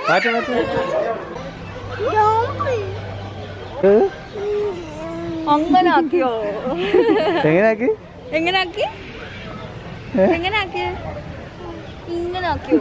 മാറ്റി മാറ്റി ഏ? അങ്ങനെ ആക്കിയോ എങ്ങനെയാക്കി എങ്ങനെ ആക്കി എങ്ങനെ ആക്കിയ ഇങ്ങനെ ആക്കിയോ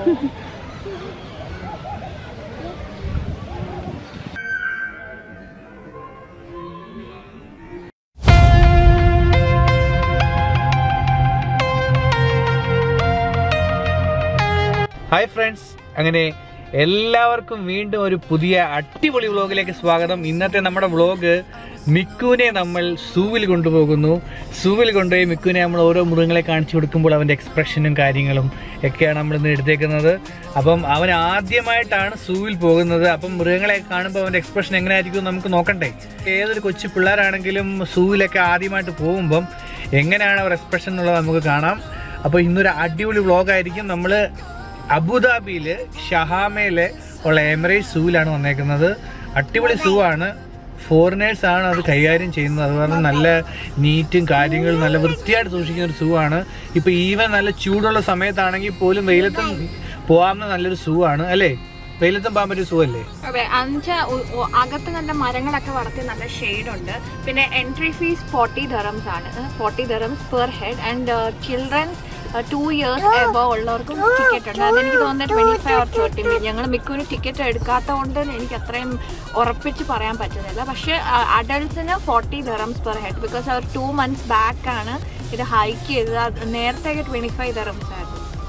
ഹായ് ഫ്രണ്ട്സ് അങ്ങനെ എല്ലാവർക്കും വീണ്ടും ഒരു പുതിയ അടിപൊളി വ്ളോഗിലേക്ക് സ്വാഗതം ഇന്നത്തെ നമ്മുടെ വ്ളോഗ് മിക്കുവിനെ നമ്മൾ സൂവിൽ കൊണ്ടുപോകുന്നു സൂവിൽ കൊണ്ടുപോയി മിക്കുവിനെ നമ്മൾ ഓരോ മൃഗങ്ങളെ കാണിച്ചു കൊടുക്കുമ്പോൾ അവൻ്റെ എക്സ്പ്രഷനും കാര്യങ്ങളും ഒക്കെയാണ് നമ്മൾ ഇന്ന് എടുത്തേക്കുന്നത് അപ്പം അവൻ ആദ്യമായിട്ടാണ് സൂവിൽ പോകുന്നത് അപ്പം മൃഗങ്ങളെ കാണുമ്പോൾ അവൻ്റെ എക്സ്പ്രഷൻ എങ്ങനെയായിരിക്കും എന്ന് നമുക്ക് നോക്കണ്ടേ ഏതൊരു കൊച്ചു പിള്ളേരാണെങ്കിലും സൂവിലൊക്കെ ആദ്യമായിട്ട് പോകുമ്പം എങ്ങനെയാണ് അവർ എക്സ്പ്രഷൻ എന്നുള്ളത് നമുക്ക് കാണാം അപ്പോൾ ഇന്നൊരു അടിപൊളി വ്ളോഗായിരിക്കും നമ്മൾ അബുദാബിയിൽ ഷഹാമയിലെ ഉള്ള എമിറേറ്റ് സൂവിലാണ് വന്നേക്കുന്നത് അടിപൊളി സൂ ആണ് ഫോറിനേഴ്സ് ആണ് അത് കൈകാര്യം ചെയ്യുന്നത് അതുപോലെ നല്ല നീറ്റും കാര്യങ്ങളും നല്ല വൃത്തിയായിട്ട് സൂക്ഷിക്കുന്ന ഒരു സൂ ആണ് ഇപ്പൊ ഈവൻ നല്ല ചൂടുള്ള സമയത്താണെങ്കിൽ പോലും വെയിലത്തും പോകാവുന്ന നല്ലൊരു സൂ ആണ് അല്ലേ വെയിലത്തും പോകാൻ പറ്റിയ സൂ അല്ലേ അതെ അഞ്ച് അകത്ത് നല്ല മരങ്ങളൊക്കെ വളർത്തി നല്ല ഷെയ്ഡ് ഉണ്ട് പിന്നെ എൻട്രി ഫീസ് ഫോർട്ടി ദറംസ് ആണ് forty dirhams per head and childrens two years above ഉള്ളവർക്കും ടിക്കറ്റ് ഉണ്ട് അതെനിക്ക് തോന്നുന്നത് ട്വന്റി ഫൈവ് ഓർ തേർട്ടി ഞങ്ങൾ മിക്കവരും ടിക്കറ്റ് എടുക്കാത്തതുകൊണ്ട് എനിക്ക് അത്രയും ഉറപ്പിച്ച് പറയാൻ പറ്റുന്നില്ല പക്ഷേ അഡൾട്ട്സിന് forty dirhams per head because അവർ ടു മന്ത്സ് ബാക്ക് ആണ് ഇത് ഹൈക്ക് ചെയ്തത് അത് നേരത്തെ ട്വന്റി ഫൈവ് ദറംസ് ആയിരുന്നു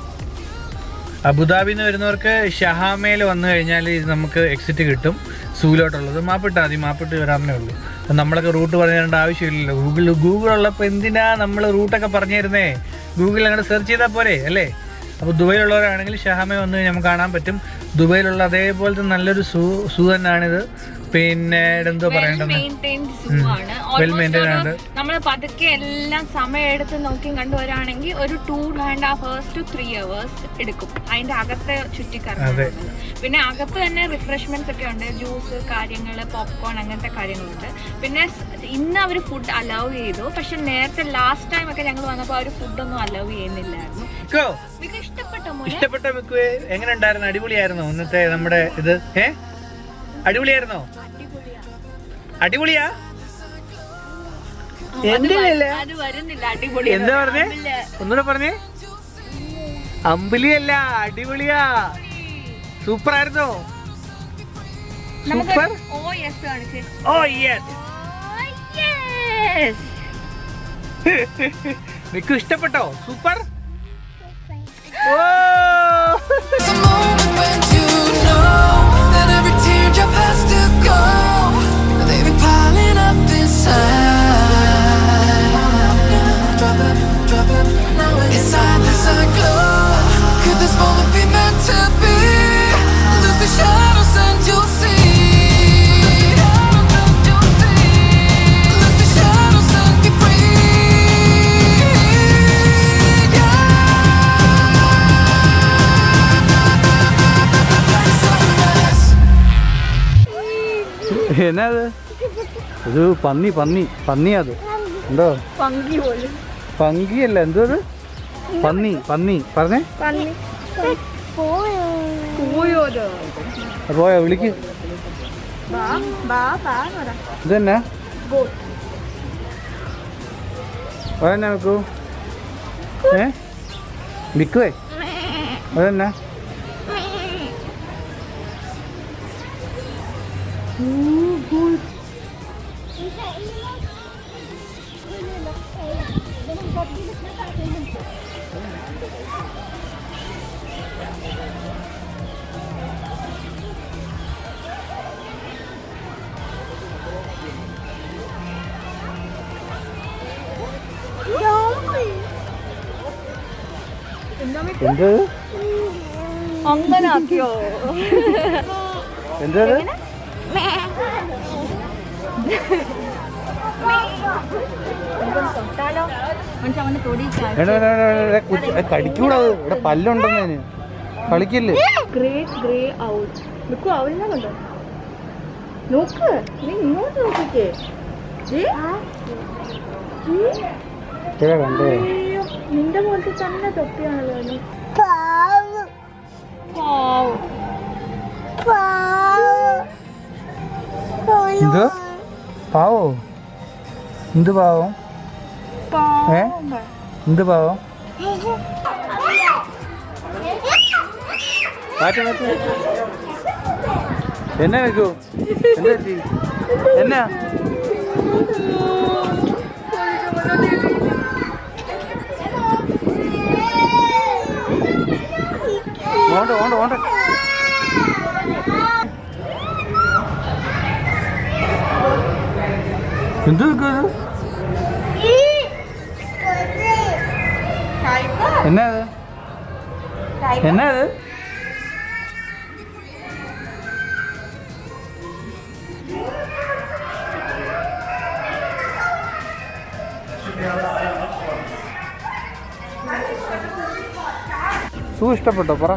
അബുദാബിന്ന് വരുന്നവർക്ക് ഷഹാമയിൽ വന്നു കഴിഞ്ഞാൽ ഇത് നമുക്ക് എക്സിറ്റ് കിട്ടും സൂലോട്ടുള്ളത് മാപ്പിട്ടാൽ മതി മാപ്പിട്ട് വരാമെന്നേ ഉള്ളൂ അപ്പം നമ്മളൊക്കെ റൂട്ട് പറഞ്ഞു തരേണ്ട ആവശ്യമില്ലല്ലോ ഗൂഗിൾ ഗൂഗിൾ ഉള്ളപ്പോൾ എന്തിനാ നമ്മൾ റൂട്ടൊക്കെ പറഞ്ഞു തരുന്നേ ഗൂഗിളിൽ അങ്ങോട്ട് സെർച്ച് ചെയ്താൽ പോരെ അല്ലേ അപ്പോൾ ദുബൈയിലുള്ളവരാണെങ്കിൽ ഷഹാമ വന്ന് കഴിഞ്ഞാൽ നമുക്ക് കാണാൻ പറ്റും ദുബൈയിലുള്ള അതേപോലത്തെ നല്ലൊരു സൂ സൂ തന്നെയാണിത് പിന്നെ എന്തോ പറയേണ്ടത് മെയിൻറ്റൈൻഡ് സൂ ആണ് well maintained ആണ്. നമ്മൾ പതുക്കെ എല്ലാം സമയം എടുത്ത് നോക്കി കണ്ടുവരാണെങ്കിൽ ഒരു two and half hours two three hours എടുക്കും അതിന്റെ അകത്ത് ചുറ്റിക്കറങ്ങാൻ അതെ. പിന്നെ അകത്ത് തന്നെ റിഫ്രഷ്മെന്റ്സ് ഒക്കെ ഉണ്ട് ജ്യൂസ് കാര്യങ്ങൾ പോപ്കോൺ അങ്ങനത്തെ കാര്യങ്ങളുണ്ട് പിന്നെ സ് ഇന്ന് അവർ ഫുഡ് അലൗ ചെയ്തു പക്ഷെ നേരത്തെ ലാസ്റ്റ് ടൈം ഒക്കെ ഞങ്ങൾ വന്നപ്പോൾ അവർ ഫുഡൊന്നും അലൗ ചെയ്യുന്നില്ലായിരുന്നു മിക്കോ നിങ്ങൾക്ക് ഇഷ്ടപ്പെട്ടോ മോനെ ഇഷ്ടപ്പെട്ട മിക്കുവേ എങ്ങനെ ഉണ്ടായിരുന്നു അടിപൊളിയായിരുന്നോ ഇന്നത്തെ നമ്മുടെ ഇത് ഏ അടിപൊളിയായിരുന്നോ അടിപൊളിയാ എന്തിനല്ലേ അത് വരുന്നില്ല അടിപൊളി എന്താ പറഞ്ഞേ ഒന്നുകൂടെ പറഞ്ഞേ അമ്പിളിയല്ല അടിപൊളിയാ സൂപ്പർ ആയിരുന്നോ സൂപ്പർ ഓ യെസ് കാണിച്ചേ ഓ യെസ് യെസ് മിക്കു ഇഷ്ടപ്പെട്ടോ super oh It's a moment when you know that every teardrop has to go. They've been piling up inside. Drop it, drop it. Now inside there's a glow. Could this moment be meant to be? Lose the shadows and you'll see. Lose the shadows and be free. Sunrise. എന്നാ അത് ഒരു പന്നി പന്നി പന്നിയാ അത് എന്തോ പങ്കി പോലും പങ്കിയല്ല എന്തോ അത് പന്നി പന്നി പറഞ്ഞേ പോയോത് പോയോ വിളിക്ക് ബാ ബാ ബാ എന്ന് പറ ഇതെന്നാ അതെന്നാ വെക്കൂ ഏ വിക്കുവേ അതെന്നാ എന്ത് അങ്ങനെ ആക്കിയോ എന്താ അത്? തൊട്ടാലോ മനുഷ്യ അവന്റെ തൊടി എടാ, എടാ, എടാ, എടാ, കുത്തി- ഏ, കടിക്കൂടാ അത് ഇവിടെ പല്ലുണ്ടെന്നതിന് കളിക്കില്ലേ ഗ്രേറ്റ് ഗ്രേ ഔട്ട് നിൽക്കൂ അവലിനാണുണ്ടോ നോക്ക് നീ ഇങ്ങോട്ട് നോക്കിക്കേ ദേ. ദേ. ഇപ്പഴാ കണ്ടേ അയ്യോ, നിന്റെ പോലത്തെ തന്നെ തൊപ്പിയാണല്ലോ അവന്. പാവം. എന്ത് പാവോ എന്ത് പാവം ഏ എന്ത് പാവം മാറ്റി മാറ്റി എന്നാ വെക്കൂ എന്താ പറ്റി? എന്നാ ഓണ്ട ഓണ്ട ഓണ്ട എന്ത് വെക്കൂ ഇത് എന്നാ ഇത് എന്നാ ഇത് സൂ ഇഷ്ടപ്പെട്ടോ പറ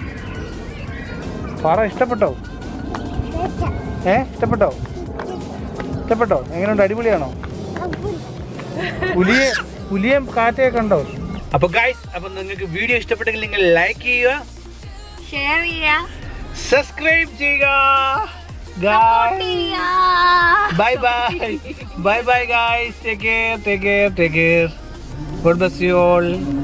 പറ ഇഷ്ടപ്പെട്ടോ ഏ ഇഷ്ടപ്പെട്ടോ ഇഷ്ടപ്പെട്ടോ എങ്ങനെയുണ്ട് അടിപൊളിയാണോ പുലിയെ പുലിയെ കാറ്റയൊക്കെ കണ്ടോ അപ്പൊ ഗൈസ് അപ്പൊ നിങ്ങൾക്ക് വീഡിയോ ഇഷ്ടപ്പെട്ടെങ്കിൽ നിങ്ങൾ ലൈക്ക് ചെയ്യുക ഷെയർ ചെയ്യാ സബ്സ്ക്രൈബ് ചെയ്യുക സപ്പോർട്ട് ചെയ്യാ bye bye bye bye guys take care take care take care god bless you all